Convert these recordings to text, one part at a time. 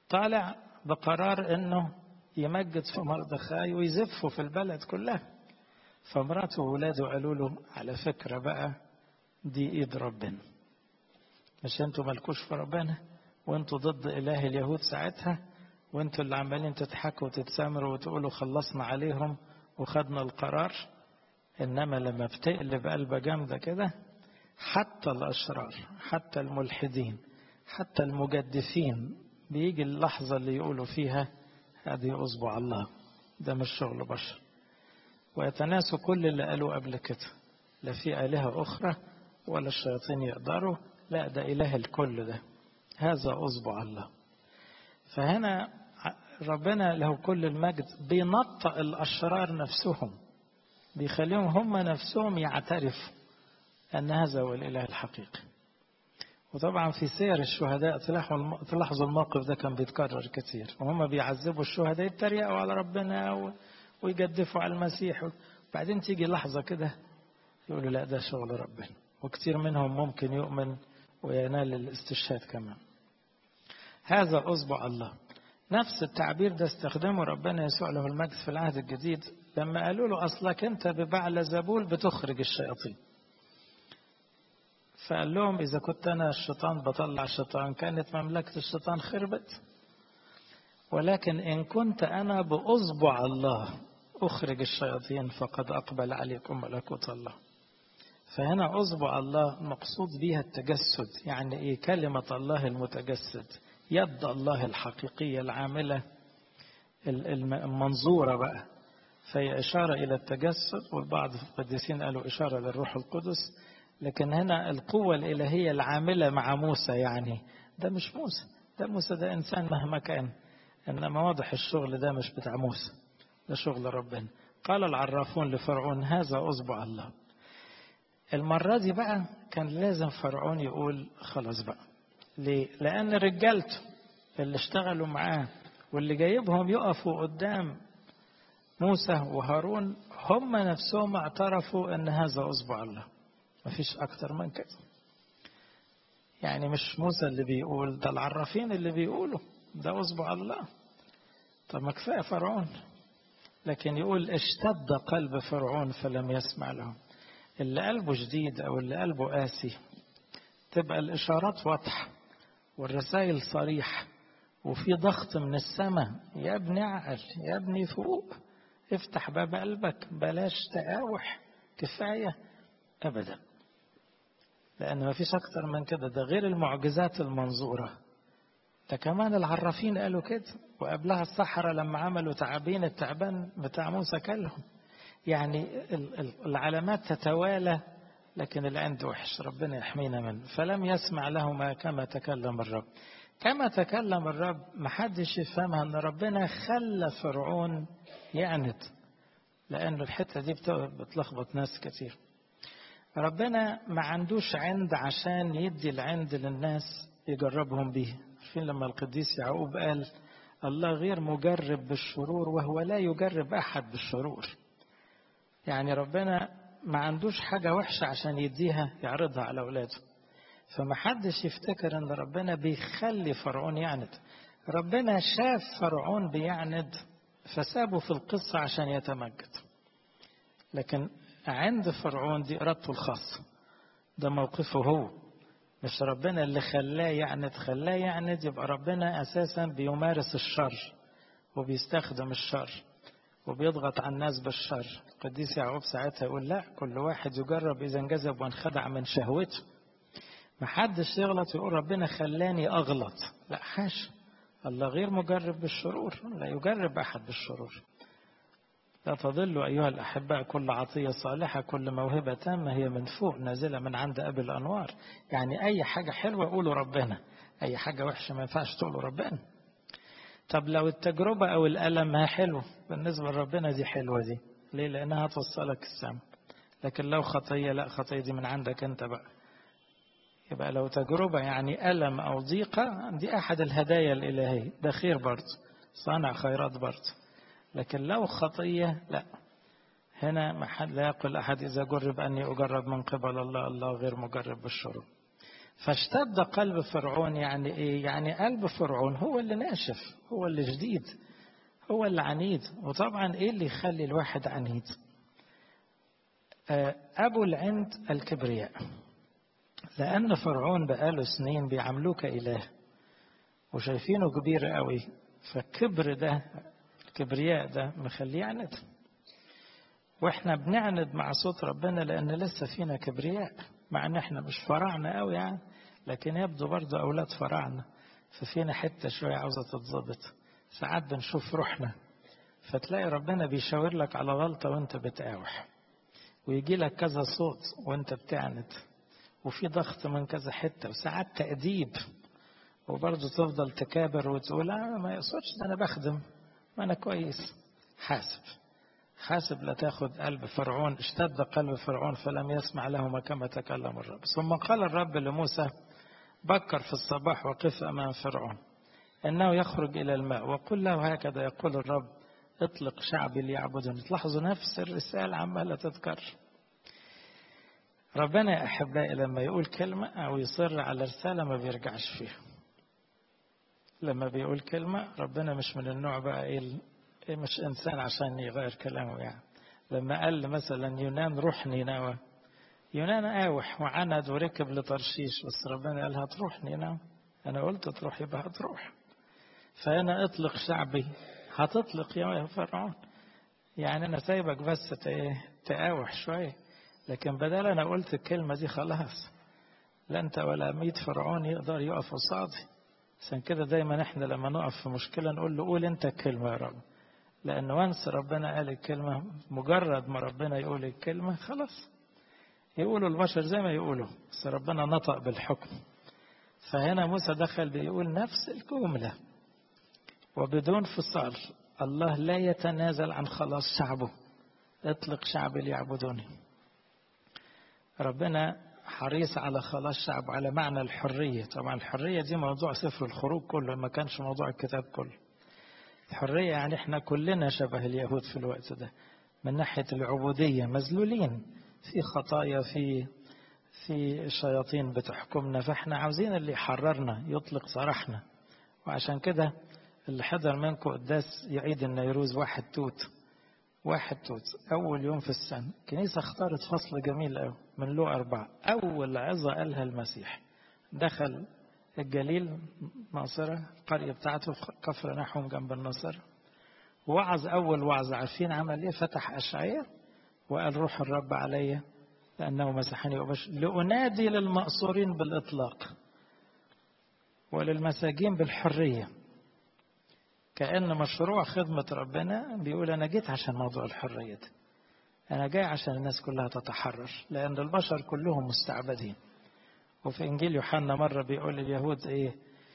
طالع بقرار انه يمجد في مردخاي ويزفه في البلد كلها فمراته وولاده قالوا له على فكرة بقى دي ايد ربنا مش انتوا مالكوش في ربنا وانتوا ضد اله اليهود ساعتها وانتوا اللي عمالين تضحكوا وتتسامروا وتقولوا خلصنا عليهم وخدنا القرار انما لما بتقلب قلبة جامدة كده حتى الاشرار حتى الملحدين حتى المجدفين بيجي اللحظة اللي يقولوا فيها هذه أصبع الله ده مش شغل بشر ويتناسوا كل اللي قالوا قبل كده لا في آلهة أخرى ولا الشياطين يقدروا لا ده إله الكل ده هذا أصبع الله فهنا ربنا له كل المجد بينطق الأشرار نفسهم بيخليهم هم نفسهم يعترفوا أن هذا هو الإله الحقيقي وطبعا في سير الشهداء تلاحظوا الموقف ده كان بيتكرر كتير وهم بيعذبوا الشهداء يتريقوا على ربنا ويجدفوا على المسيح بعدين تيجي لحظة كده يقولوا لا ده شغل ربنا وكتير منهم ممكن يؤمن وينال الاستشهاد كمان هذا أصبع الله نفس التعبير ده استخدمه ربنا يسوع له المجد في العهد الجديد لما قالوا له أصلك أنت ببعل زبول بتخرج الشياطين فقال لهم إذا كنت أنا الشيطان بطلع الشيطان كانت مملكة الشيطان خربت ولكن إن كنت أنا بأصبع الله أخرج الشياطين فقد أقبل عليكم ملكوت الله فهنا أصبع الله مقصود بها التجسد يعني إيه كلمة الله المتجسد يد الله الحقيقية العاملة المنظورة بقى فهي إشارة إلى التجسد والبعض القديسين قالوا إشارة للروح القدس لكن هنا القوة الإلهية العاملة مع موسى يعني ده مش موسى ده موسى ده إنسان مهما كان إنما واضح الشغل ده مش بتاع موسى ده شغل ربنا قال العرافون لفرعون هذا أصبع الله المرة دي بقى كان لازم فرعون يقول خلاص بقى ليه؟ لأن رجالته اللي اشتغلوا معاه واللي جايبهم يقفوا قدام موسى وهارون هم نفسهم اعترفوا أن هذا أصبع الله مفيش أكتر من كده يعني مش موسى اللي بيقول ده العرافين اللي بيقولوا ده أصبع الله طب ما كفاية فرعون لكن يقول اشتد قلب فرعون فلم يسمع لهم اللي قلبه جديد أو اللي قلبه قاسي تبقى الإشارات واضحة والرسائل صريحة وفي ضغط من السماء يا ابني اعقل يا ابني فوق افتح باب قلبك بلاش تقاوح كفاية أبدا لأن ما فيش أكتر من كده ده غير المعجزات المنظورة ده كمان العرافين قالوا كده وقبلها الصحراء لما عملوا تعابين التعبان بتاع موسى كلهم يعني العلامات تتوالى لكن العند وحش ربنا يحمينا منه فلم يسمع لهما كما تكلم الرب كما تكلم الرب محدش يفهمها ان ربنا خلى فرعون يعند لانه الحته دي بتلخبط ناس كتير ربنا ما عندوش عند عشان يدي العند للناس يجربهم به عارفين لما القديس يعقوب قال الله غير مجرب بالشرور وهو لا يجرب احد بالشرور يعني ربنا ما عندوش حاجة وحشة عشان يديها يعرضها على أولاده فما حدش يفتكر ان ربنا بيخلي فرعون يعند ربنا شاف فرعون بيعند فسابه في القصة عشان يتمجد لكن عند فرعون دي إرادته الخاصة ده موقفه هو مش ربنا اللي خلاه يعند خلاه يعند يبقى ربنا أساسا بيمارس الشر وبيستخدم الشر وبيضغط على الناس بالشر القديس يعقوب ساعتها يقول لا كل واحد يجرب إذا انجذب وانخدع من شهوته ما حدش يغلط يقول ربنا خلاني أغلط لا حاشا الله غير مجرب بالشرور لا يجرب أحد بالشرور لا تضل أيها الأحباء كل عطية صالحة كل موهبة تامة هي من فوق نازلة من عند أبي الأنوار يعني أي حاجة حلوة قولوا ربنا أي حاجة وحشة ما ينفعش تقولوا ربنا طب لو التجربة أو الألم ما حلو بالنسبة لربنا دي حلوة دي ليه لأنها توصلك السما لكن لو خطية لا خطية دي من عندك أنت بقى يبقى لو تجربة يعني ألم أو ضيقة دي أحد الهدايا الإلهية ده خير برضه صانع خيرات برضه لكن لو خطية لا هنا ما حد لا يقول أحد إذا جرب أني أجرب من قبل الله الله غير مجرب بالشرور فاشتد قلب فرعون يعني ايه يعني قلب فرعون هو اللي ناشف هو اللي جديد هو اللي عنيد وطبعا ايه اللي يخلي الواحد عنيد ابو العند الكبرياء لان فرعون بقاله سنين بيعاملوه كاله وشايفينه كبير قوي فالكبر ده الكبرياء ده مخليه يعند واحنا بنعند مع صوت ربنا لان لسه فينا كبرياء مع ان احنا مش فراعنه قوي يعني لكن يبدو برضه اولاد فراعنه ففينا حته شويه عاوزه تتظبط ساعات بنشوف روحنا فتلاقي ربنا بيشاور لك على غلطه وانت بتقاوح ويجي لك كذا صوت وانت بتعند وفي ضغط من كذا حته وساعات تأديب وبرضه تفضل تكابر وتقول لا ما يقصدش انا بخدم ما انا كويس حاسب حاسب لا تاخذ قلب فرعون اشتد قلب فرعون فلم يسمع لهما كما تكلم الرب ثم قال الرب لموسى بكر في الصباح وقف امام فرعون انه يخرج الى الماء وقل له هكذا يقول الرب اطلق شعبي ليعبدني تلاحظوا نفس الرسالة عمالة تذكر ربنا يا أحبائي لما يقول كلمة أو يصر على رسالة ما بيرجعش فيها لما بيقول كلمة ربنا مش من النوع بقى إيه مش إنسان عشان يغير كلامه يعني لما قال مثلا يونان روح نينوى يونان آوح وعند وركب لترشيش بس ربنا قال هتروح نينوى أنا قلت تروح يبقى هتروح فأنا أطلق شعبي هتطلق يا فرعون يعني أنا سايبك بس تقاوح شوية لكن بدل أنا قلت الكلمة دي خلاص لا أنت ولا ميت فرعون يقدر يقف قصادي عشان كده دايما احنا لما نقف في مشكلة نقول له قول أنت الكلمة يا رب لأن وانس ربنا قال الكلمة مجرد ما ربنا يقول الكلمة خلاص يقولوا البشر زي ما يقولوا بس ربنا نطق بالحكم فهنا موسى دخل بيقول نفس الجملة وبدون فصال الله لا يتنازل عن خلاص شعبه اطلق شعبي ليعبدوني ربنا حريص على خلاص شعبه على معنى الحرية طبعا الحرية دي موضوع سفر الخروج كله ما كانش موضوع الكتاب كله الحرية يعني احنا كلنا شبه اليهود في الوقت ده من ناحية العبودية مذلولين في خطايا في في شياطين بتحكمنا فاحنا عاوزين اللي يحررنا يطلق سراحنا وعشان كده اللي حضر منكم قداس يعيد النيروز واحد توت واحد توت أول يوم في السنة الكنيسة اختارت فصل جميل قوي من له أربعة أول عظة قالها المسيح دخل الجليل ناصرة القرية بتاعته في كفر نحوم جنب الناصرة وعظ أول وعظ عارفين عمل إيه فتح أشعية وقال روح الرب علي لأنه مسحني وبش لأنادي للمأسورين بالإطلاق وللمساجين بالحرية كأن مشروع خدمة ربنا بيقول أنا جيت عشان موضوع الحرية ده أنا جاي عشان الناس كلها تتحرر لأن البشر كلهم مستعبدين وفي إنجيل يوحنا مرة بيقول اليهود إيه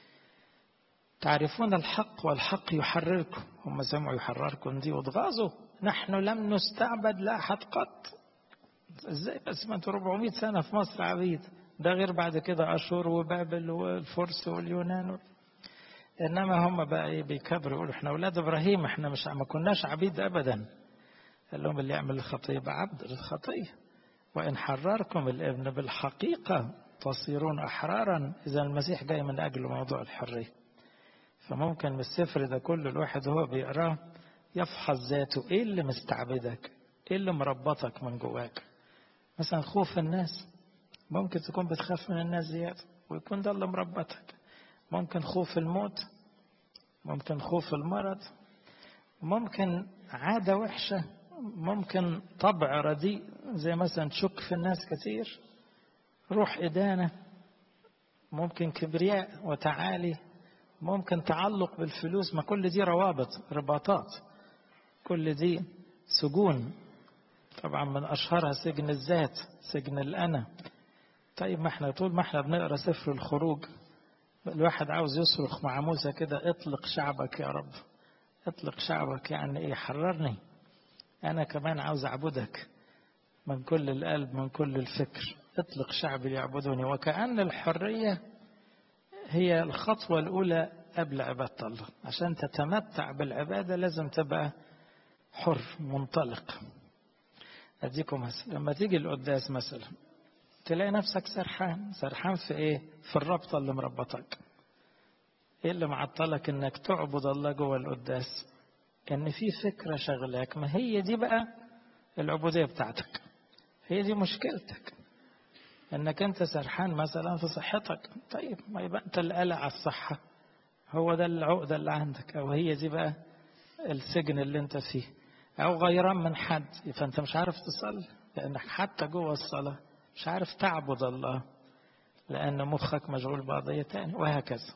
تعرفون الحق والحق يحرركم هم سمعوا يحرركم دي واتغاظوا نحن لم نستعبد لأحد قط ازاي بس ما انتوا 400 سنة في مصر عبيد ده غير بعد كده أشور وبابل والفرس واليونان انما هم بقى ايه بيكبروا يقولوا احنا اولاد ابراهيم احنا مش ما كناش عبيد ابدا قال لهم اللي يعمل الخطيه يبقى عبد للخطيه وان حرركم الابن بالحقيقه تصيرون احرارا اذا المسيح جاي من اجل موضوع الحريه فممكن من السفر ده كله الواحد هو بيقراه يفحص ذاته ايه اللي مستعبدك ايه اللي مربطك من جواك مثلا خوف الناس ممكن تكون بتخاف من الناس زياده ويكون ده اللي مربطك ممكن خوف الموت ممكن خوف المرض ممكن عادة وحشة ممكن طبع رديء زي مثلا تشك في الناس كتير روح إدانة ممكن كبرياء وتعالي ممكن تعلق بالفلوس ما كل دي روابط رباطات كل دي سجون طبعا من أشهرها سجن الذات سجن الأنا طيب ما احنا طول ما احنا بنقرا سفر الخروج الواحد عاوز يصرخ مع موسى كده اطلق شعبك يا رب اطلق شعبك يعني ايه حررني انا كمان عاوز اعبدك من كل القلب من كل الفكر اطلق شعبي ليعبدوني وكأن الحرية هي الخطوة الأولى قبل عبادة الله عشان تتمتع بالعبادة لازم تبقى حر منطلق أديكم مثلا لما تيجي القداس مثلا تلاقي نفسك سرحان سرحان في ايه في الرابطة اللي مربطك ايه اللي معطلك انك تعبد الله جوه القداس ان في فكرة شغلاك ما هي دي بقى العبودية بتاعتك هي دي مشكلتك انك انت سرحان مثلا في صحتك طيب ما يبقى انت اللي قلق على الصحة هو ده العقدة اللي عندك او هي دي بقى السجن اللي انت فيه او غيران من حد فانت مش عارف تصلي لانك حتى جوه الصلاة مش عارف تعبد الله لان مخك مشغول بقضية تاني وهكذا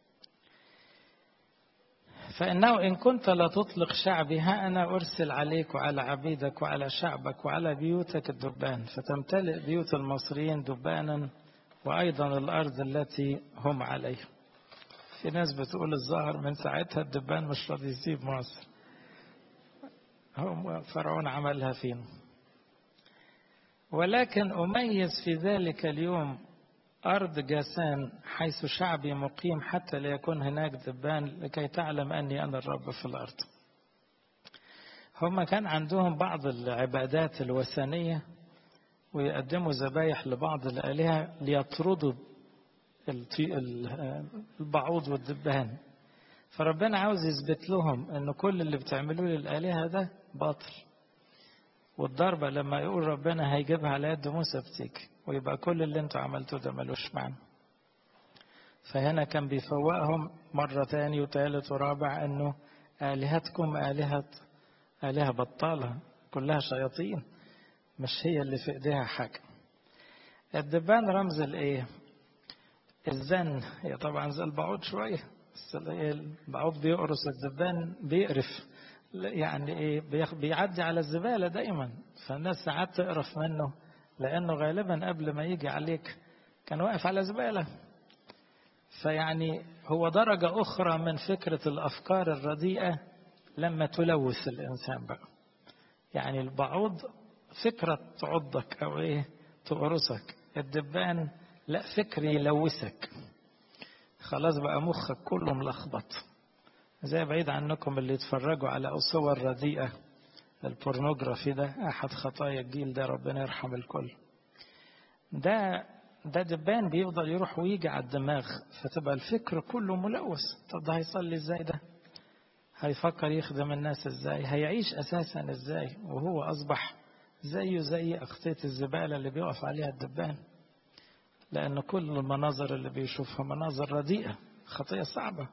فإنه إن كنت لا تطلق شعبي ها أنا أرسل عليك وعلى عبيدك وعلى شعبك وعلى بيوتك الدبان فتمتلئ بيوت المصريين دبانا وأيضا الأرض التي هم عليها في ناس بتقول الظاهر من ساعتها الدبان مش راضي يسيب مصر هم فرعون عملها فينا ولكن أميز في ذلك اليوم أرض جاسان حيث شعبي مقيم حتى لا يكون هناك دبان لكي تعلم أني أنا الرب في الأرض هم كان عندهم بعض العبادات الوثنية ويقدموا ذبايح لبعض الآلهة ليطردوا البعوض والدبان فربنا عاوز يثبت لهم أن كل اللي بتعملوه للآلهة ده باطل والضربة لما يقول ربنا هيجيبها على يد موسى بتيجي ويبقى كل اللي انتوا عملتوه ده ملوش معنى فهنا كان بيفوقهم مرة تاني وتالت ورابع انه آلهتكم آلهة آلهة بطالة كلها شياطين مش هي اللي في ايديها حاجة الدبان رمز الايه الزن هي طبعا زي البعوض شوية بس البعوض بيقرص الدبان بيقرف يعني ايه بيعدي على الزبالة دايما فالناس ساعات تقرف منه لأنه غالبا قبل ما يجي عليك كان واقف على زبالة فيعني هو درجة أخرى من فكرة الأفكار الرديئة لما تلوث الإنسان بقى يعني البعوض فكرة تعضك أو إيه تقرصك الدبان لا فكر يلوثك خلاص بقى مخك كله ملخبط زي بعيد عنكم اللي يتفرجوا على صور رديئة البورنوجرافي ده أحد خطايا الجيل ده ربنا يرحم الكل ده ده دبان بيفضل يروح ويجي على الدماغ فتبقى الفكر كله ملوث طب ده هيصلي ازاي ده هيفكر يخدم الناس ازاي هيعيش اساسا ازاي وهو اصبح زيه زي اخطية الزبالة اللي بيقف عليها الدبان لان كل المناظر اللي بيشوفها مناظر رديئة خطية صعبة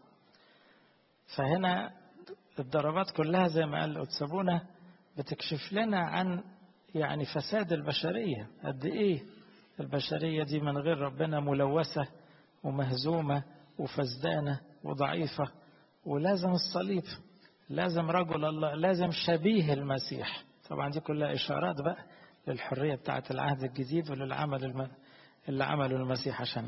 فهنا الضربات كلها زي ما قال أتسابونا بتكشف لنا عن يعني فساد البشرية قد إيه البشرية دي من غير ربنا ملوثة ومهزومة وفسدانة وضعيفة ولازم الصليب لازم رجل الله لازم شبيه المسيح طبعا دي كلها إشارات بقى للحرية بتاعة العهد الجديد وللعمل الم... اللي عمله المسيح عشان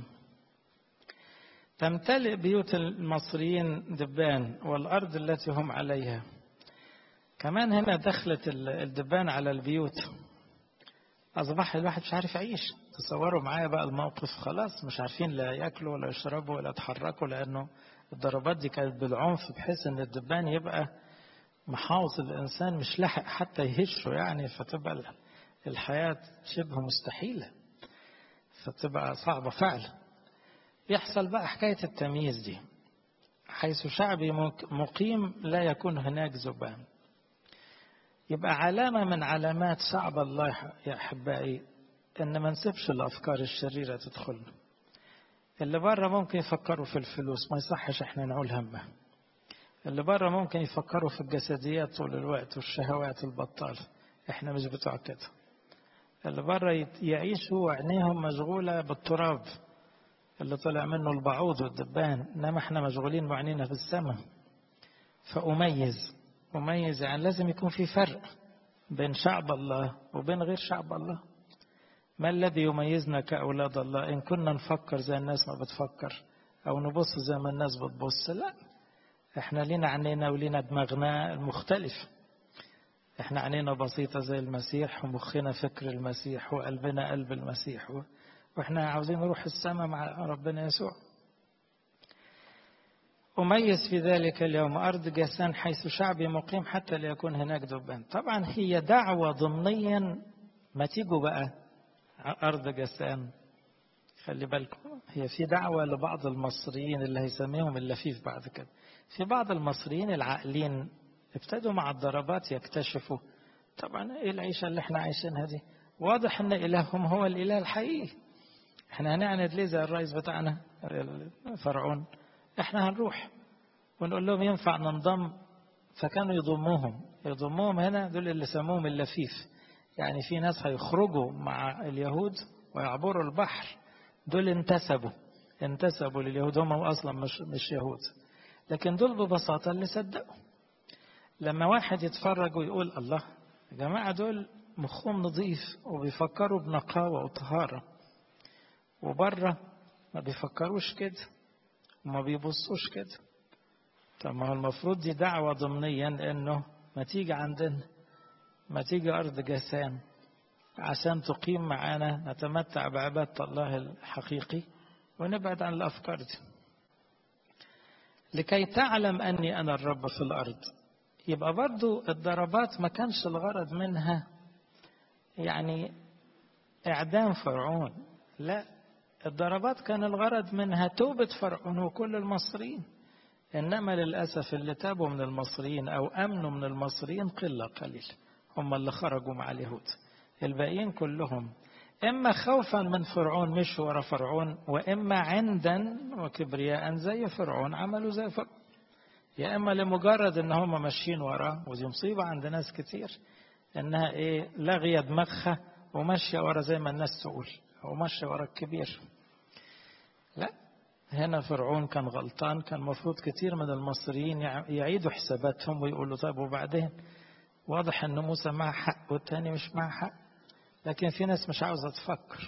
تمتلئ بيوت المصريين دبان والأرض التي هم عليها كمان هنا دخلت الدبان على البيوت أصبح الواحد مش عارف يعيش تصوروا معايا بقى الموقف خلاص مش عارفين لا ياكلوا ولا يشربوا ولا يتحركوا لأنه الضربات دي كانت بالعنف بحيث إن الدبان يبقى محاوط الإنسان مش لاحق حتى يهشه يعني فتبقى الحياة شبه مستحيلة فتبقى صعبة فعلا يحصل بقى حكاية التمييز دي حيث شعبي مقيم لا يكون هناك ذبان يبقى علامة من علامات شعب الله يا أحبائي إن ما نسيبش الأفكار الشريرة تدخلنا اللي بره ممكن يفكروا في الفلوس ما يصحش احنا نقول همه اللي بره ممكن يفكروا في الجسديات طول الوقت والشهوات البطالة احنا مش بتوع كده اللي بره يعيشوا وعينيهم مشغولة بالتراب اللي طلع منه البعوض والدبان انما احنا مشغولين وعينينا في السماء فأميز أميز يعني لازم يكون في فرق بين شعب الله وبين غير شعب الله ما الذي يميزنا كأولاد الله إن كنا نفكر زي الناس ما بتفكر أو نبص زي ما الناس بتبص لا احنا لينا عينينا ولينا دماغنا المختلف احنا عينينا بسيطة زي المسيح ومخنا فكر المسيح وقلبنا قلب المسيح واحنا عاوزين نروح السماء مع ربنا يسوع أميز في ذلك اليوم أرض جسان حيث شعبي مقيم حتى لا يكون هناك دبان طبعا هي دعوة ضمنيا ما تيجوا بقى أرض جسام خلي بالكم هي في دعوة لبعض المصريين اللي هيسميهم اللفيف بعد كده في بعض المصريين العاقلين ابتدوا مع الضربات يكتشفوا طبعا ايه العيشة اللي احنا عايشينها دي واضح ان الههم هو الاله الحقيقي احنا هنعند ليه زي الرئيس بتاعنا فرعون احنا هنروح ونقول لهم ينفع ننضم فكانوا يضموهم يضموهم هنا دول اللي سموهم اللفيف يعني في ناس هيخرجوا مع اليهود ويعبروا البحر دول انتسبوا انتسبوا لليهود هم اصلا مش مش يهود لكن دول ببساطه اللي صدقوا لما واحد يتفرج ويقول الله يا جماعه دول مخهم نظيف وبيفكروا بنقاوه وطهاره وبره ما بيفكروش كده وما بيبصوش كده طب ما هو المفروض دي دعوه ضمنيا انه ما تيجي عندنا ما تيجي ارض جسام عشان تقيم معانا نتمتع بعبادة الله الحقيقي ونبعد عن الأفكار دي لكي تعلم أني أنا الرب في الأرض يبقى برضو الضربات ما كانش الغرض منها يعني إعدام فرعون لا الضربات كان الغرض منها توبة فرعون وكل المصريين إنما للأسف اللي تابوا من المصريين أو أمنوا من المصريين قلة قليل هم اللي خرجوا مع اليهود الباقيين كلهم إما خوفا من فرعون مشوا ورا فرعون وإما عندا وكبرياء زي فرعون عملوا زي فرعون يا إما لمجرد إن هم ماشيين وراه ودي مصيبة عند ناس كتير إنها إيه لاغية دماغها وماشية ورا زي ما الناس تقول أو ماشية ورا الكبير لا هنا فرعون كان غلطان كان المفروض كتير من المصريين يعيدوا حساباتهم ويقولوا طيب وبعدين واضح ان موسى معه حق والتاني مش معه حق لكن في ناس مش عاوزة تفكر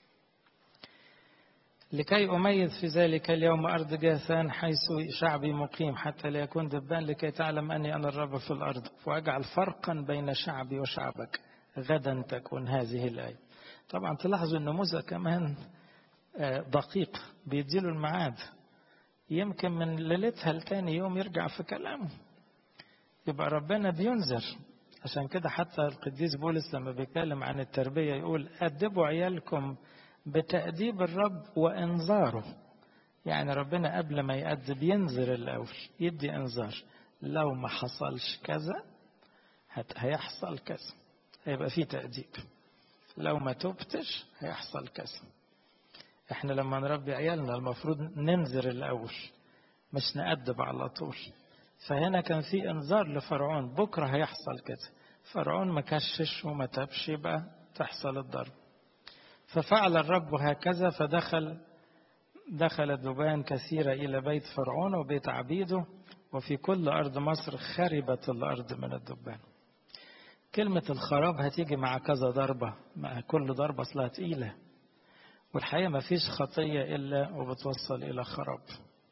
لكي أميز في ذلك اليوم أرض جاثان حيث شعبي مقيم حتى لا يكون دبان لكي تعلم أني أنا الرب في الأرض وأجعل فرقا بين شعبي وشعبك غدا تكون هذه الآية طبعا تلاحظوا أن موسى كمان دقيق بيديله الميعاد يمكن من ليلتها لتاني يوم يرجع في كلامه يبقى ربنا بينذر عشان كده حتى القديس بولس لما بيتكلم عن التربية يقول أدبوا عيالكم بتأديب الرب وإنذاره يعني ربنا قبل ما يأدب ينذر الأول يدي إنذار لو ما حصلش كذا هيحصل كذا هيبقى في تأديب لو ما تبتش هيحصل كذا احنا لما نربي عيالنا المفروض ننذر الأول مش نأدب على طول فهنا كان في انذار لفرعون بكرة هيحصل كده فرعون ما كشش وما تبش يبقى تحصل الضرب ففعل الرب هكذا فدخل دخل ذبان كثيرة إلى بيت فرعون وبيت عبيده وفي كل أرض مصر خربت الأرض من الذبان كلمة الخراب هتيجي مع كذا ضربة مع كل ضربة أصلها تقيلة والحقيقة ما فيش خطية إلا وبتوصل إلى خراب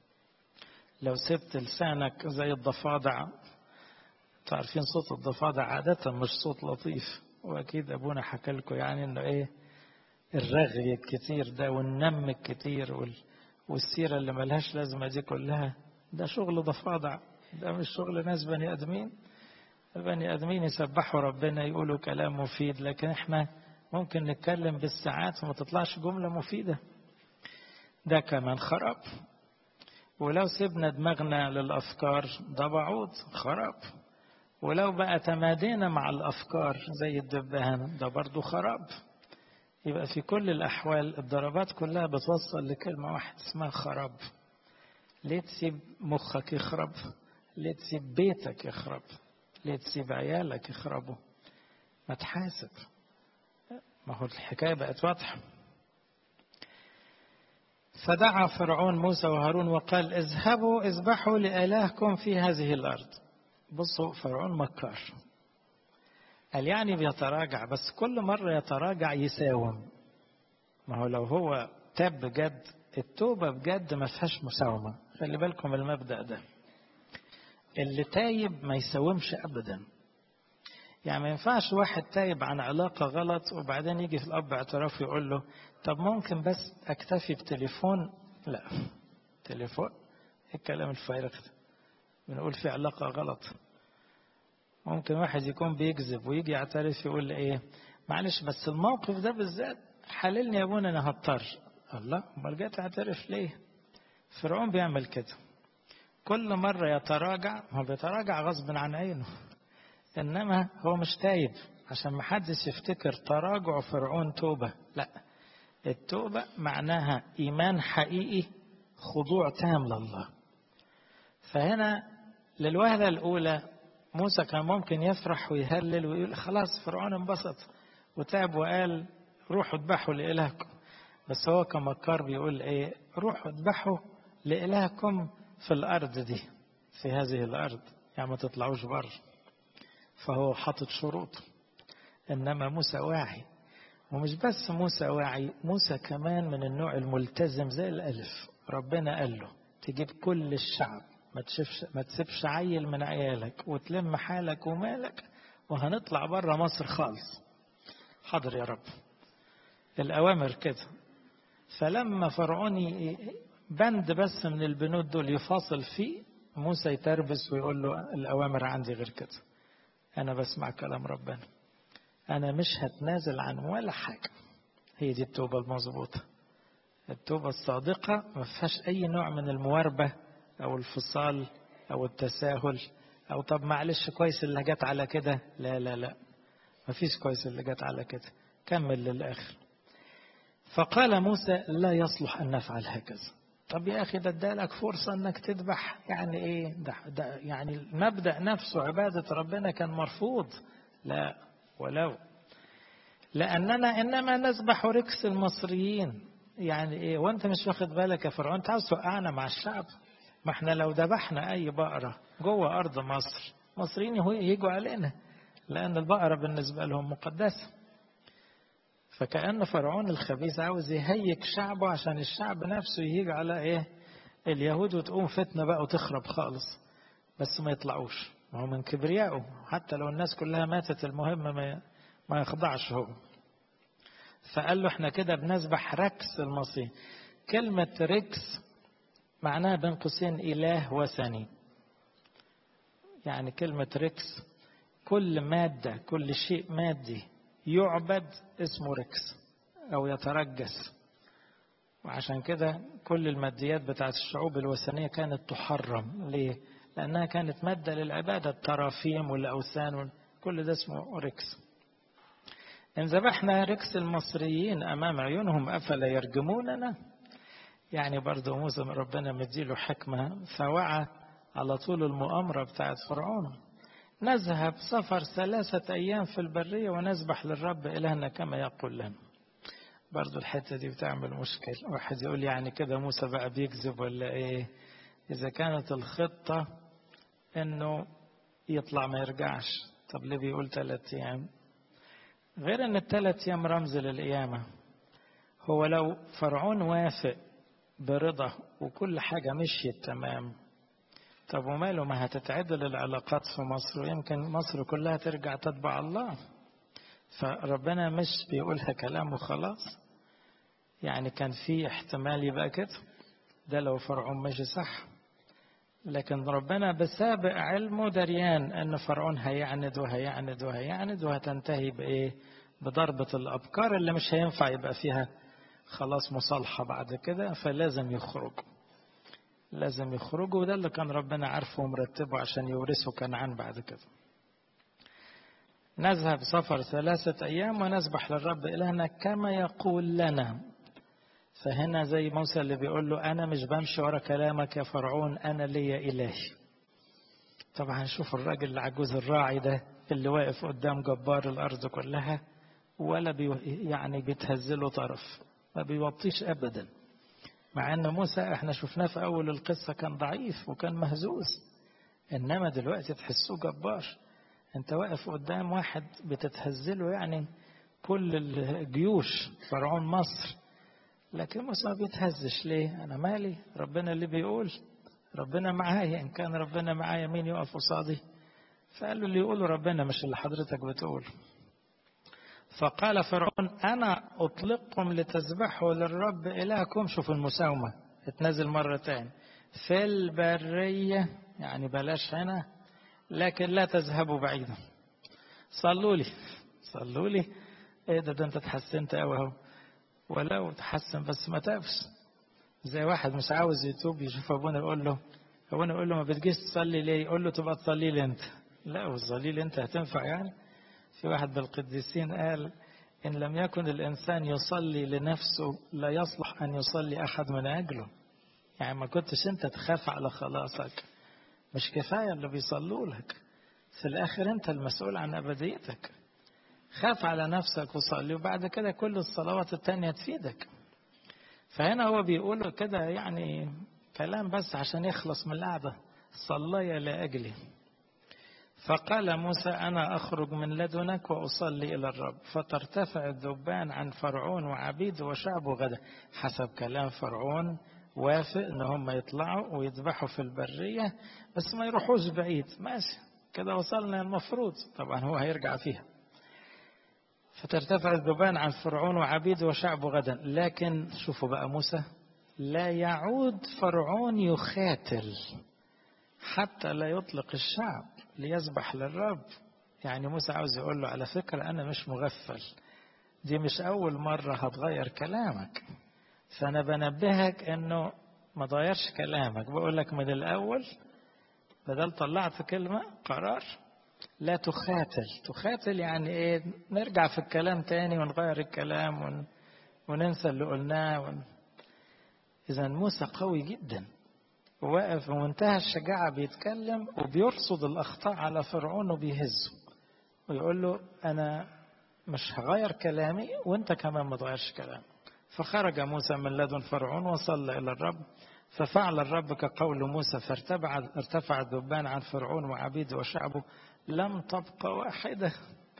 لو سبت لسانك زي الضفادع تعرفين صوت الضفادع عادة مش صوت لطيف وأكيد أبونا حكى لكم يعني إنه إيه الرغي الكتير ده والنم الكتير وال... والسيرة اللي ملهاش لازمة دي كلها ده شغل ضفادع ده مش شغل ناس بني آدمين البني آدمين يسبحوا ربنا يقولوا كلام مفيد لكن إحنا ممكن نتكلم بالساعات وما تطلعش جملة مفيدة ده كمان خراب ولو سيبنا دماغنا للأفكار ده بعوض خراب ولو بقى تمادينا مع الأفكار زي الدبان ده برضو خراب يبقى في كل الأحوال الضربات كلها بتوصل لكلمة واحدة اسمها خراب ليه تسيب مخك يخرب ليه تسيب بيتك يخرب ليه تسيب عيالك يخربوا ما تحاسب ما هو الحكاية بقت واضحة فدعا فرعون موسى وهارون وقال اذهبوا اذبحوا لإلهكم في هذه الأرض بصوا فرعون مكار قال يعني بيتراجع بس كل مرة يتراجع يساوم ما هو لو هو تاب بجد التوبة بجد ما فيهاش مساومة خلي بالكم المبدأ ده اللي تايب ما يساومش أبدا يعني ما ينفعش واحد تايب عن علاقة غلط وبعدين يجي في الأب اعتراف يقول له طب ممكن بس أكتفي بتليفون لا تليفون الكلام الفارغ ده بنقول في علاقة غلط ممكن واحد يكون بيكذب ويجي يعترف يقول ايه معلش بس الموقف ده بالذات حللني يا ابونا انا هضطر الله امال جاي تعترف ليه فرعون بيعمل كده كل مرة يتراجع هو بيتراجع غصب عن عينه إنما هو مش تايب عشان ما حدش يفتكر تراجع فرعون توبة لا التوبة معناها إيمان حقيقي خضوع تام لله فهنا للوهلة الأولى موسى كان ممكن يفرح ويهلل ويقول خلاص فرعون انبسط وتعب وقال روحوا اذبحوا لإلهكم بس هو كمكار بيقول ايه روحوا اذبحوا لإلهكم في الأرض دي في هذه الأرض يعني ما تطلعوش بره فهو حاطط شروط إنما موسى واعي ومش بس موسى واعي موسى كمان من النوع الملتزم زي الألف ربنا قال له تجيب كل الشعب ما تشوفش ما تسيبش عيل من عيالك وتلم حالك ومالك وهنطلع بره مصر خالص حاضر يا رب الأوامر كده فلما فرعون بند بس من البنود دول يفاصل فيه موسى يتربس ويقول له الأوامر عندي غير كده أنا بسمع كلام ربنا أنا مش هتنازل عن ولا حاجة هي دي التوبة المظبوطة التوبة الصادقة ما فيهاش أي نوع من المواربة أو الفصال أو التساهل أو طب معلش كويس اللي جت على كده لا لا لا ما فيش كويس اللي جت على كده كمل للآخر فقال موسى لا يصلح أن نفعل هكذا طب يا أخي ده ادالك فرصة أنك تذبح يعني إيه ده, ده يعني المبدأ نفسه عبادة ربنا كان مرفوض لا ولو لأننا إنما نذبح ركس المصريين يعني إيه وأنت مش واخد بالك يا فرعون أنت عاوز توقعنا مع الشعب ما احنا لو ذبحنا أي بقرة جوه أرض مصر مصريين يجوا علينا لأن البقرة بالنسبة لهم مقدسة فكأن فرعون الخبيث عاوز يهيج شعبه عشان الشعب نفسه يهيج على ايه اليهود وتقوم فتنة بقى وتخرب خالص بس ما يطلعوش ما هو من كبريائه حتى لو الناس كلها ماتت المهم ما ما يخضعش هو فقال له احنا كده بنذبح ركس المصير كلمة ركس معناها بين قوسين إله وثني يعني كلمة ركس كل مادة كل شيء مادي يعبد اسمه ركس أو يترجس وعشان كده كل الماديات بتاعت الشعوب الوثنية كانت تحرم ليه؟ لأنها كانت مادة للعبادة الترافيم والأوثان كل ده اسمه ركس إن ذبحنا ركس المصريين أمام عيونهم أفلا يرجموننا يعني برضه موسى ربنا مديله حكمة فوعى على طول المؤامرة بتاعت فرعون نذهب سفر ثلاثة أيام في البرية ونذبح للرب إلهنا كما يقول لنا برضو الحتة دي بتعمل مشكلة واحد يقول يعني كده موسى بقى بيكذب ولا إيه إذا كانت الخطة إنه يطلع ما يرجعش طب ليه بيقول ثلاثة أيام غير إن الثلاث أيام رمز للقيامة هو لو فرعون وافق برضا وكل حاجة مشيت تمام طب وماله ما هتتعدل العلاقات في مصر ويمكن مصر كلها ترجع تتبع الله فربنا مش بيقولها كلام وخلاص يعني كان في احتمال يبقى كده ده لو فرعون ماشي صح لكن ربنا بسابق علمه دريان ان فرعون هيعند وهيعند وهيعند وهتنتهي بايه بضربة الابكار اللي مش هينفع يبقى فيها خلاص مصالحة بعد كده فلازم يخرجوا لازم يخرجوا وده اللي كان ربنا عارفه ومرتبه عشان يورثوا كنعان بعد كده نذهب سفر ثلاثة أيام ونذبح للرب إلهنا كما يقول لنا فهنا زي موسى اللي بيقول له أنا مش بمشي ورا كلامك يا فرعون أنا ليا إلهي طبعا شوف الراجل العجوز الراعي ده اللي واقف قدام جبار الأرض كلها ولا بي يعني بيتهزله طرف ما بيوطيش أبدا مع أن موسى احنا شفناه في أول القصة كان ضعيف وكان مهزوز إنما دلوقتي تحسوه جبار أنت واقف قدام واحد بتتهزله يعني كل الجيوش فرعون مصر لكن موسى ما بيتهزش ليه أنا مالي ربنا اللي بيقول ربنا معايا إن كان ربنا معايا مين يقف قصادي فقال له اللي يقوله ربنا مش اللي حضرتك بتقول فقال فرعون أنا أطلقكم لتذبحوا للرب إلهكم شوفوا المساومة اتنزل مرة تاني في البرية يعني بلاش هنا لكن لا تذهبوا بعيدا صلوا لي صلوا لي ايه ده ده انت اتحسنت قوي اهو ولو تحسن بس ما تابش زي واحد مش عاوز يتوب يشوف ابونا يقول له ابونا يقول له ما بتجيش تصلي ليه يقول له تبقى تصلي لي انت لا وتصلي لي انت هتنفع يعني في واحد بالقديسين قال ان لم يكن الانسان يصلي لنفسه لا يصلح ان يصلي احد من اجله يعني ما كنتش انت تخاف على خلاصك مش كفايه اللي بيصلوا لك في الاخر انت المسؤول عن ابديتك خاف على نفسك وصلي وبعد كده كل الصلوات التانية تفيدك فهنا هو بيقول كده يعني كلام بس عشان يخلص من القعدة صلي لأجلي فقال موسى أنا أخرج من لدنك وأصلي إلى الرب فترتفع الذبان عن فرعون وعبيده وشعبه غدا حسب كلام فرعون وافق ان هم يطلعوا ويذبحوا في البرية بس ما يروحوش بعيد ماشي كده وصلنا المفروض طبعا هو هيرجع فيها فترتفع الذبان عن فرعون وعبيده وشعبه غدا لكن شوفوا بقى موسى لا يعود فرعون يخاتل حتى لا يطلق الشعب ليسبح للرب يعني موسى عاوز يقول له على فكرة أنا مش مغفل دي مش أول مرة هتغير كلامك فأنا بنبهك إنه ما تغيرش كلامك بقول لك من الأول بدل طلعت كلمة قرار لا تخاتل تخاتل يعني ايه نرجع في الكلام تاني ونغير الكلام ون... وننسى اللي قلناه ون... اذا موسى قوي جدا واقف بمنتهى الشجاعة بيتكلم وبيرصد الأخطاء على فرعون وبيهزه ويقول له أنا مش هغير كلامي وأنت كمان ما تغيرش كلامك فخرج موسى من لدن فرعون وصلى إلى الرب ففعل الرب كقول موسى فارتفع ارتفع الذبان عن فرعون وعبيده وشعبه لم تبقى واحدة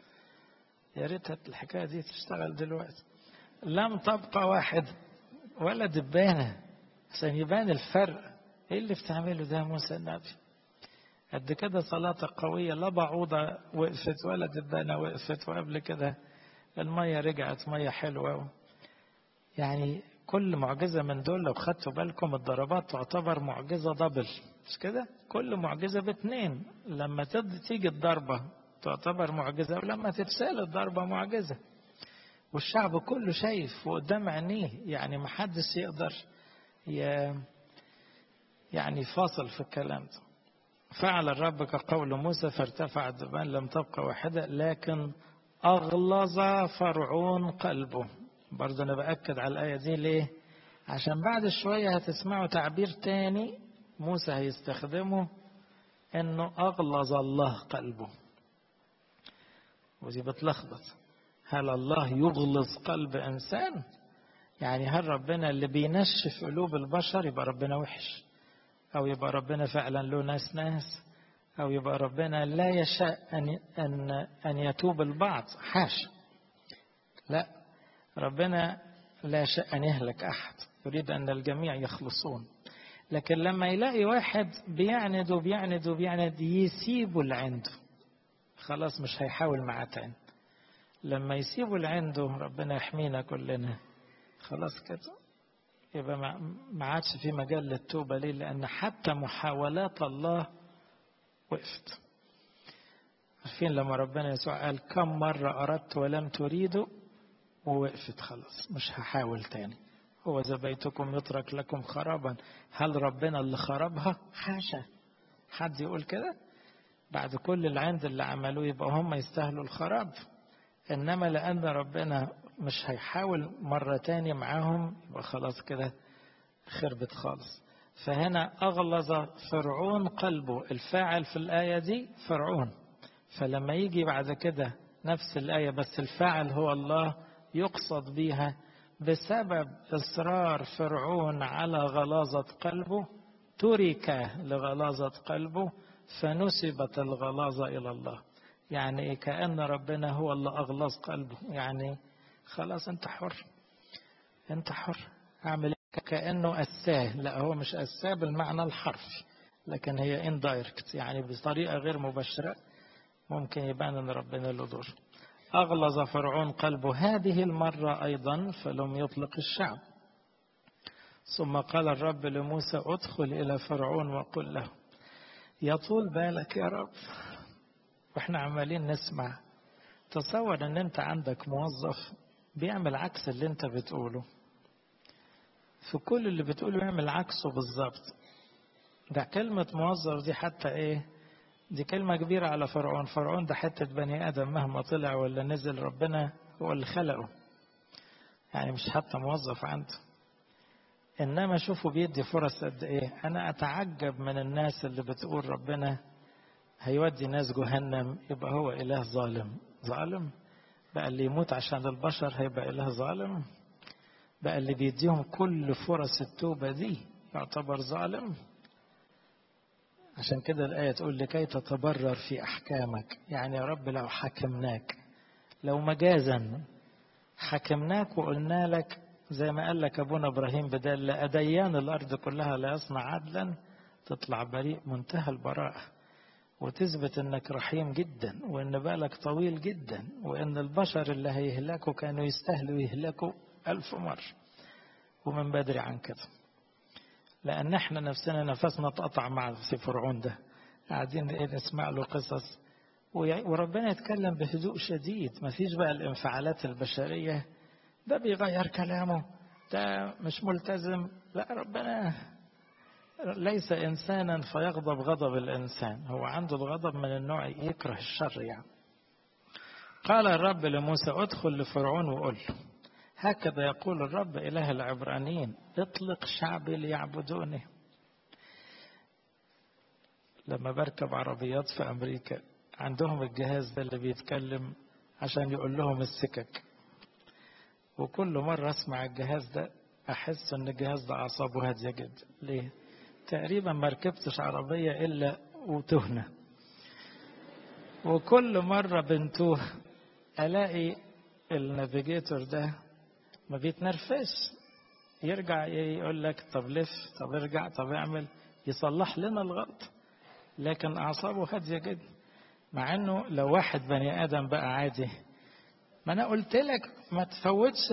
يا ريت الحكاية دي تشتغل دلوقتي لم تبقى واحدة ولا دبانة عشان يبان الفرق ايه اللي بتعمله ده موسى النبي قد كده صلاتك قوية لا بعوضة وقفت ولا دبانة وقفت وقبل كده المية رجعت مية حلوة يعني كل معجزة من دول لو خدتوا بالكم الضربات تعتبر معجزة دبل مش كده كل معجزة باتنين لما تيجي الضربة تعتبر معجزة ولما تتسال الضربة معجزة والشعب كله شايف وقدام عينيه يعني ما حدش يقدر ي... يعني فاصل في الكلام ده فعل الرب كقول موسى فارتفع الذبان لم تبقى واحدة لكن أغلظ فرعون قلبه برضه أنا بأكد على الآية دي ليه عشان بعد شوية هتسمعوا تعبير تاني موسى هيستخدمه انه اغلظ الله قلبه ودي بتلخبط هل الله يغلظ قلب انسان يعني هل ربنا اللي بينشف قلوب البشر يبقى ربنا وحش او يبقى ربنا فعلا له ناس ناس او يبقى ربنا لا يشاء ان ان ان يتوب البعض حاشا لا ربنا لا يشاء ان يهلك احد يريد ان الجميع يخلصون لكن لما يلاقي واحد بيعند وبيعند وبيعند يسيبه اللي عنده خلاص مش هيحاول معاه تاني لما يسيبه اللي عنده ربنا يحمينا كلنا خلاص كده يبقى ما عادش في مجال للتوبة ليه لأن حتى محاولات الله وقفت عارفين لما ربنا يسوع قال كم مرة أردت ولم تريدوا ووقفت خلاص مش هحاول تاني هو إذا بيتكم يترك لكم خرابا هل ربنا اللي خربها حاشا حد يقول كده بعد كل العند اللي عملوه يبقى هم يستاهلوا الخراب إنما لأن ربنا مش هيحاول مرة تاني معاهم يبقى خلاص كده خربت خالص فهنا أغلظ فرعون قلبه الفاعل في الآية دي فرعون فلما يجي بعد كده نفس الآية بس الفاعل هو الله يقصد بيها بسبب إصرار فرعون على غلاظة قلبه ترك لغلاظة قلبه فنسبت الغلاظة إلى الله يعني كأن ربنا هو اللي أغلظ قلبه يعني خلاص أنت حر أنت حر أعمل كأنه أساه لا هو مش أساه بالمعنى الحرفي لكن هي اندايركت يعني بطريقة غير مباشرة ممكن يبان أن ربنا له دور أغلظ فرعون قلبه هذه المرة أيضا فلم يطلق الشعب ثم قال الرب لموسى ادخل إلى فرعون وقل له يطول بالك يا رب واحنا عمالين نسمع تصور ان انت عندك موظف بيعمل عكس اللي انت بتقوله في كل اللي بتقوله يعمل عكسه بالظبط ده كلمة موظف دي حتى ايه دي كلمة كبيرة على فرعون فرعون ده حتة بني آدم مهما طلع ولا نزل ربنا هو اللي خلقه يعني مش حتى موظف عنده إنما شوفوا بيدي فرص قد إيه أنا أتعجب من الناس اللي بتقول ربنا هيودي ناس جهنم يبقى هو إله ظالم ظالم بقى اللي يموت عشان البشر هيبقى إله ظالم بقى اللي بيديهم كل فرص التوبة دي يعتبر ظالم عشان كده الآية تقول لكي تتبرر في أحكامك يعني يا رب لو حكمناك لو مجازا حكمناك وقلنا لك زي ما قال لك أبونا إبراهيم بدل لأديان الأرض كلها لا يصنع عدلا تطلع بريء منتهى البراءة وتثبت انك رحيم جدا وان بالك طويل جدا وان البشر اللي هيهلكوا كانوا يستاهلوا يهلكوا ألف مرة ومن بدري عن كده لأن احنا نفسنا نفسنا اتقطع مع فرعون ده قاعدين نسمع له قصص وربنا يتكلم بهدوء شديد ما فيش بقى الانفعالات البشرية ده بيغير كلامه ده مش ملتزم لا ربنا ليس إنسانا فيغضب غضب الإنسان هو عنده الغضب من النوع يكره الشر يعني قال الرب لموسى ادخل لفرعون وقل له هكذا يقول الرب إله العبرانيين اطلق شعبي ليعبدوني لما بركب عربيات في أمريكا عندهم الجهاز ده اللي بيتكلم عشان يقول لهم السكك وكل مرة أسمع الجهاز ده أحس إن الجهاز ده أعصابه هادية جدا ليه؟ تقريبا ما ركبتش عربية إلا وتهنا وكل مرة بنتوه ألاقي النافيجيتور ده ما بيتنرفزش يرجع يقول لك طب لف طب ارجع طب اعمل يصلح لنا الغلط لكن أعصابه هادية جدا مع إنه لو واحد بني آدم بقى عادي ما أنا قلت لك ما تفوتش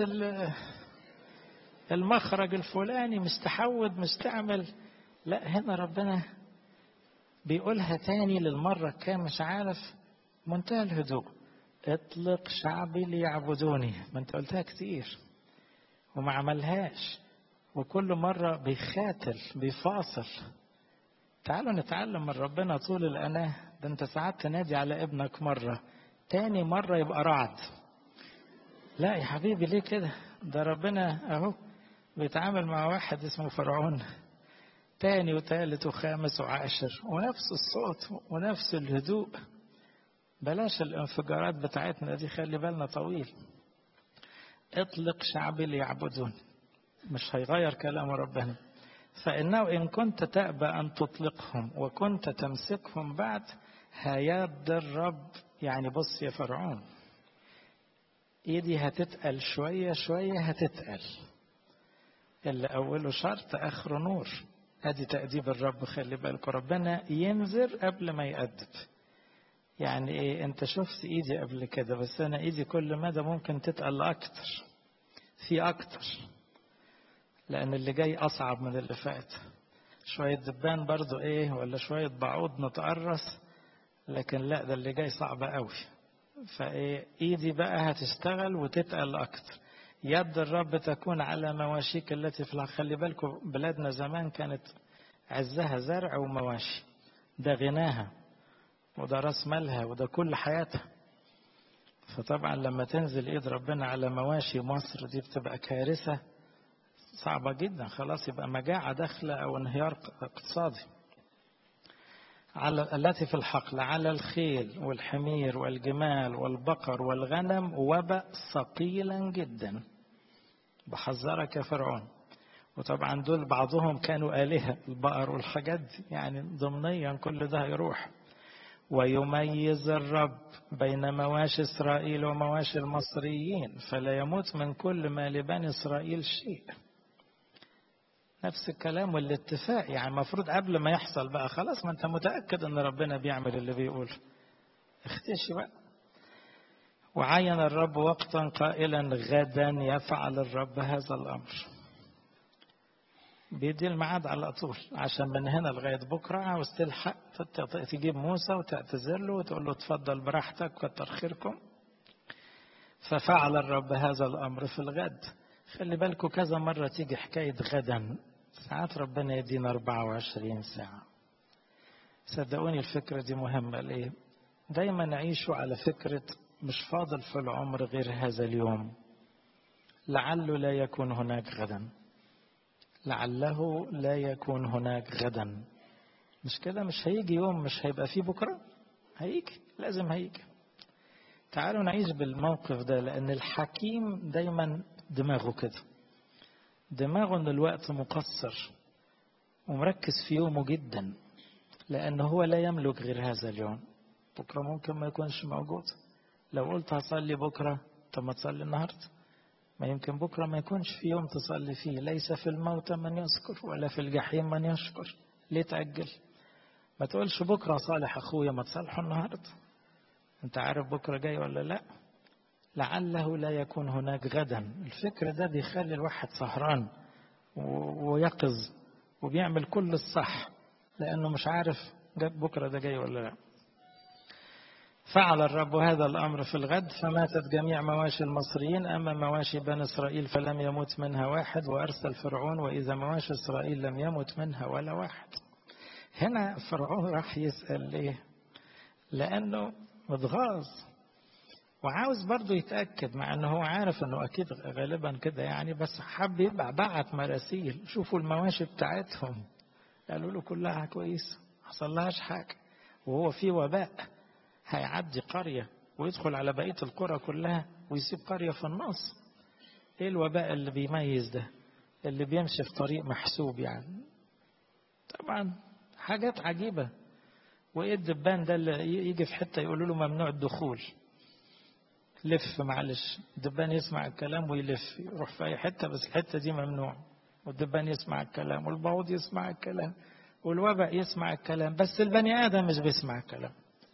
المخرج الفلاني مش تحود مش تعمل لا هنا ربنا بيقولها تاني للمرة كام مش عارف منتهى الهدوء اطلق شعبي ليعبدوني ما انت قلتها كتير وما عملهاش وكل مرة بيخاتل بيفاصل تعالوا نتعلم من ربنا طول الأناه ده انت ساعات تنادي على ابنك مرة تاني مرة يبقى رعد لا يا حبيبي ليه كده ده ربنا اهو بيتعامل مع واحد اسمه فرعون تاني وتالت وخامس وعاشر ونفس الصوت ونفس الهدوء بلاش الانفجارات بتاعتنا دي خلي بالنا طويل اطلق شعبي ليعبدون مش هيغير كلام ربنا فإنه إن كنت تأبى أن تطلقهم وكنت تمسكهم بعد هيد الرب يعني بص يا فرعون ايدي هتتقل شوية شوية هتتقل اللي أوله شرط آخره نور ادي تأديب الرب خلي بالكم ربنا ينذر قبل ما يأدب يعني ايه انت شفت ايدي قبل كده بس انا ايدي كل مدى ممكن تتقل اكتر في اكتر لان اللي جاي اصعب من اللي فات شوية دبان برضو ايه ولا شوية بعوض نتقرص لكن لا ده اللي جاي صعب قوي فايه ايدي بقى هتشتغل وتتقل اكتر يد الرب تكون على مواشيك التي في العالم خلي بالكم بلادنا زمان كانت عزها زرع ومواشي ده غناها وده راس مالها وده كل حياتها فطبعا لما تنزل ايد ربنا على مواشي مصر دي بتبقى كارثة صعبة جدا خلاص يبقى مجاعة داخلة او انهيار اقتصادي على التي في الحقل على الخيل والحمير والجمال والبقر والغنم وباء ثقيلا جدا بحذرك يا فرعون وطبعا دول بعضهم كانوا آلهة البقر والحاجات دي يعني ضمنيا كل ده هيروح ويميز الرب بين مواشي إسرائيل ومواشي المصريين فلا يموت من كل ما لبني إسرائيل شيء نفس الكلام والاتفاق يعني المفروض قبل ما يحصل بقى خلاص ما انت متأكد ان ربنا بيعمل اللي بيقول اختشي بقى وعين الرب وقتا قائلا غدا يفعل الرب هذا الامر بيدي الميعاد على طول عشان من هنا لغايه بكره عاوز تلحق تجيب موسى وتعتذر له وتقول له اتفضل براحتك كتر خيركم ففعل الرب هذا الأمر في الغد خلي بالكم كذا مرة تيجي حكاية غدا ساعات ربنا يدينا 24 ساعة صدقوني الفكرة دي مهمة ليه دايما نعيشوا على فكرة مش فاضل في العمر غير هذا اليوم لعله لا يكون هناك غدا لعله لا يكون هناك غدا مش كده مش هيجي يوم مش هيبقى فيه بكرة هيجي لازم هيجي تعالوا نعيش بالموقف ده لأن الحكيم دايما دماغه كده دماغه ان الوقت مقصر ومركز في يومه جدا لأن هو لا يملك غير هذا اليوم بكرة ممكن ما يكونش موجود لو قلت هصلي بكرة طب ما تصلي النهاردة ما يمكن بكرة ما يكونش في يوم تصلي فيه ليس في الموت من يذكر ولا في الجحيم من يشكر ليه تأجل ما تقولش بكرة صالح أخويا ما تصالحه النهاردة أنت عارف بكرة جاي ولا لا لعله لا يكون هناك غدا الفكر ده بيخلي الواحد سهران ويقظ وبيعمل كل الصح لأنه مش عارف بكرة ده جاي ولا لا فعل الرب هذا الأمر في الغد فماتت جميع مواشي المصريين أما مواشي بني إسرائيل فلم يموت منها واحد وأرسل فرعون وإذا مواشي إسرائيل لم يمت منها ولا واحد هنا فرعون راح يسأل ليه لأنه متغاظ وعاوز برضه يتأكد مع أنه هو عارف أنه أكيد غالبا كده يعني بس حب يبقى بعت مراسيل شوفوا المواشي بتاعتهم قالوا له كلها كويسة حصل لهاش حاجة وهو في وباء هيعدي قرية ويدخل على بقية القرى كلها ويسيب قرية في النص ايه الوباء اللي بيميز ده اللي بيمشي في طريق محسوب يعني طبعا حاجات عجيبة وايه الدبان ده اللي يجي في حتة يقولوا له ممنوع الدخول لف معلش الدبان يسمع الكلام ويلف يروح في اي حتة بس الحتة دي ممنوع والدبان يسمع الكلام والبعوض يسمع الكلام والوباء يسمع الكلام بس البني آدم مش بيسمع الكلام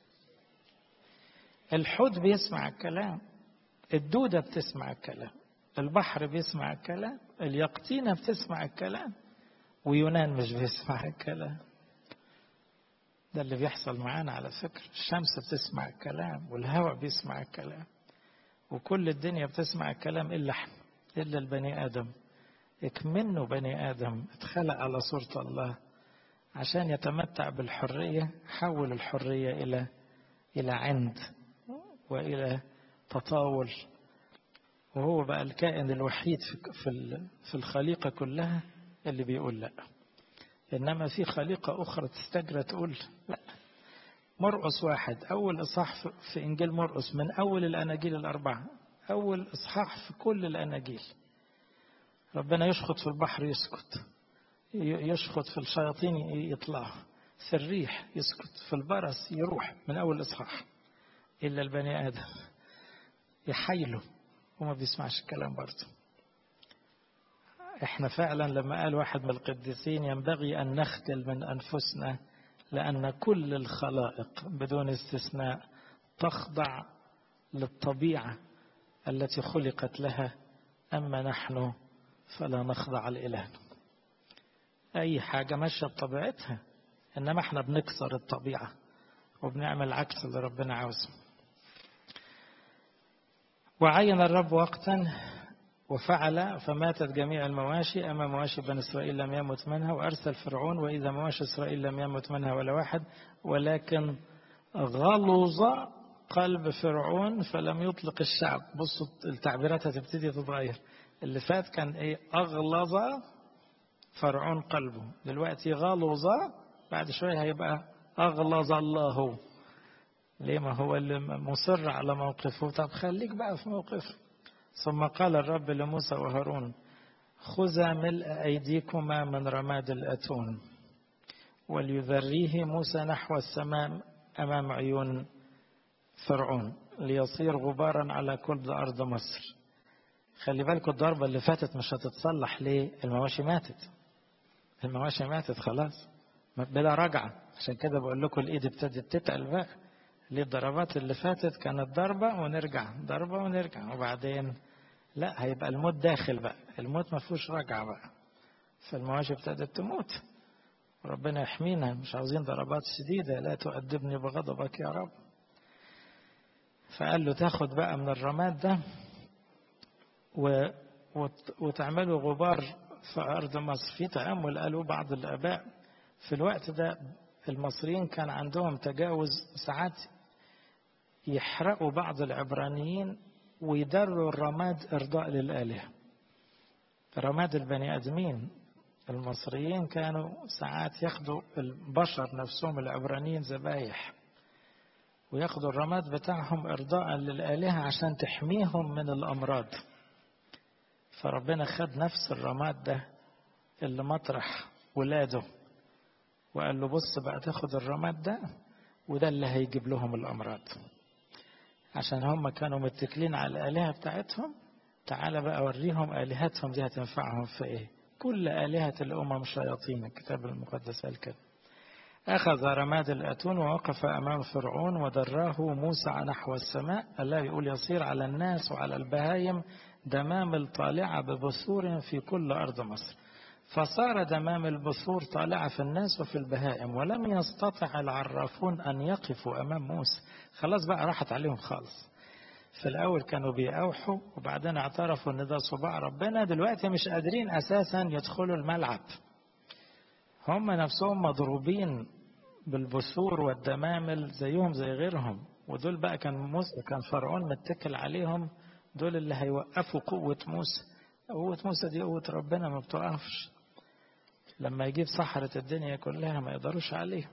الحوت بيسمع الكلام الدودة بتسمع الكلام البحر بيسمع الكلام اليقطينة بتسمع الكلام ويونان مش بيسمع الكلام ده اللي بيحصل معانا على فكرة الشمس بتسمع الكلام والهواء بيسمع الكلام وكل الدنيا بتسمع الكلام إلا احنا إلا البني آدم اكمنه بني آدم اتخلق على صورة الله عشان يتمتع بالحرية حول الحرية إلى إلى عند وإلى تطاول وهو بقى الكائن الوحيد في في الخليقة كلها اللي بيقول لا إنما في خليقة أخرى تستجرى تقول لا مرقس واحد أول إصحاح في إنجيل مرقس من أول الأناجيل الأربعة أول إصحاح في كل الأناجيل ربنا يشخط في البحر يسكت يشخط في الشياطين يطلع في الريح يسكت في البرص يروح من أول إصحاح إلا البني آدم يحيله وما بيسمعش الكلام برضه احنا فعلا لما قال واحد من القديسين ينبغي أن نخجل من أنفسنا لأن كل الخلائق بدون استثناء تخضع للطبيعة التي خلقت لها أما نحن فلا نخضع لإله أي حاجة ماشية بطبيعتها إنما احنا بنكسر الطبيعة وبنعمل عكس اللي ربنا عاوزه وعين الرب وقتا وفعل فماتت جميع المواشي أما مواشي بني إسرائيل لم يمت منها وأرسل فرعون وإذا مواشي إسرائيل لم يمت منها ولا واحد ولكن غلظ قلب فرعون فلم يطلق الشعب بصوا التعبيرات هتبتدي تتغير اللي فات كان ايه أغلظ فرعون قلبه دلوقتي غلظ بعد شوية هيبقى أغلظ الله ليه ما هو اللي مصر على موقفه طب خليك بقى في موقفه ثم قال الرب لموسى وهارون خذا ملء أيديكما من رماد الأتون وليذريه موسى نحو السماء أمام عيون فرعون ليصير غبارا على كل أرض مصر خلي بالكم الضربة اللي فاتت مش هتتصلح ليه المواشي ماتت المواشي ماتت خلاص بلا رجعة عشان كده بقول لكم الإيد ابتدت تتقل بقى ليه الضربات اللي فاتت كانت ضربة ونرجع ضربة ونرجع وبعدين لا هيبقى الموت داخل بقى الموت ما فيهوش رجعة بقى فالمواشي ابتدت تموت ربنا يحمينا مش عاوزين ضربات شديدة لا تؤدبني بغضبك يا رب فقال له تاخد بقى من الرماد ده و... وت... وتعمله غبار في أرض مصر في تأمل قالوا بعض الآباء في الوقت ده المصريين كان عندهم تجاوز ساعات يحرقوا بعض العبرانيين ويدروا الرماد إرضاء للآلهة رماد البني آدمين المصريين كانوا ساعات ياخدوا البشر نفسهم العبرانيين ذبايح وياخدوا الرماد بتاعهم إرضاء للآلهة عشان تحميهم من الأمراض فربنا خد نفس الرماد ده اللي مطرح ولاده وقال له بص بقى تاخد الرماد ده وده اللي هيجيب لهم الأمراض عشان هم كانوا متكلين على الآلهة بتاعتهم تعالى بقى أوريهم آلهتهم دي هتنفعهم في إيه كل آلهة الأمم شياطين الكتاب المقدس قال كده أخذ رماد الأتون ووقف أمام فرعون ودراه موسى نحو السماء الله يقول يصير على الناس وعلى البهايم دمام طالعة ببثور في كل أرض مصر فصار دمام البثور طالعة في الناس وفي البهائم ولم يستطع العرافون أن يقفوا أمام موسى خلاص بقى راحت عليهم خالص في الأول كانوا بيأوحوا وبعدين اعترفوا أن ده صباع ربنا دلوقتي مش قادرين أساسا يدخلوا الملعب هم نفسهم مضروبين بالبثور والدمامل زيهم زي غيرهم ودول بقى كان موسى كان فرعون متكل عليهم دول اللي هيوقفوا قوة موسى قوة موسى دي قوة ربنا ما بتوقفش لما يجيب صحرة الدنيا كلها ما يقدروش عليه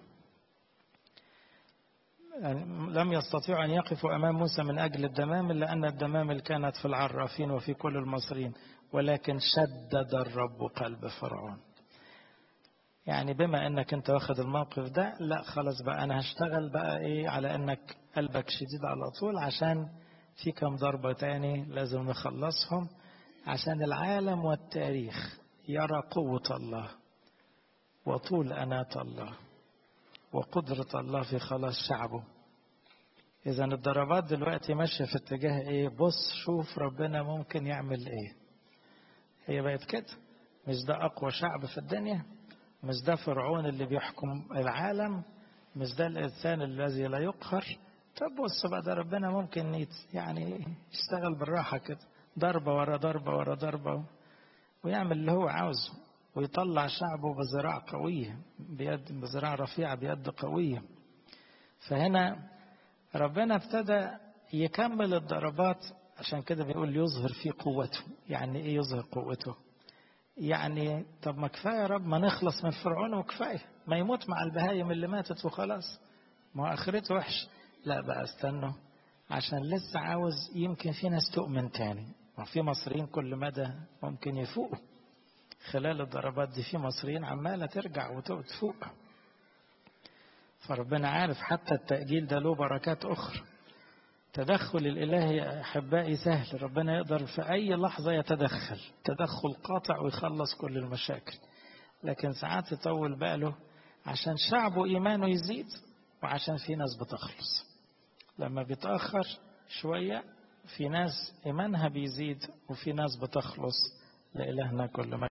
يعني لم يستطيعوا أن يقفوا أمام موسى من أجل الدمامل لأن الدمامل كانت في العرافين وفي كل المصريين ولكن شدد الرب قلب فرعون يعني بما انك انت واخد الموقف ده لا خلاص بقى انا هشتغل بقى ايه على انك قلبك شديد على طول عشان في كم ضربة تاني لازم نخلصهم عشان العالم والتاريخ يرى قوة الله وطول أناة الله وقدرة الله في خلاص شعبه إذا الضربات دلوقتي ماشية في اتجاه إيه بص شوف ربنا ممكن يعمل إيه هي بقت كده مش ده أقوى شعب في الدنيا مش ده فرعون اللي بيحكم العالم مش ده الإنسان الذي لا يقهر طب بص بقى ده ربنا ممكن يعني يشتغل بالراحة كده ضربة ورا ضربة ورا ضربة ويعمل اللي هو عاوزه ويطلع شعبه بزراعة قوية بيد بزراعة رفيعة بيد قوية فهنا ربنا ابتدى يكمل الضربات عشان كده بيقول يظهر فيه قوته يعني ايه يظهر قوته يعني طب ما كفايه يا رب ما نخلص من فرعون وكفايه ما يموت مع البهايم اللي ماتت وخلاص ما هو اخرته وحش لا بقى استنوا عشان لسه عاوز يمكن في ناس تؤمن تاني وفي مصريين كل مدى ممكن يفوقوا خلال الضربات دي في مصريين عمالة ترجع وتفوق فربنا عارف حتى التأجيل ده له بركات أخرى تدخل الإله يا أحبائي سهل ربنا يقدر في أي لحظة يتدخل تدخل قاطع ويخلص كل المشاكل لكن ساعات يطول باله عشان شعبه إيمانه يزيد وعشان في ناس بتخلص لما بيتأخر شوية في ناس إيمانها بيزيد وفي ناس بتخلص لإلهنا كل ما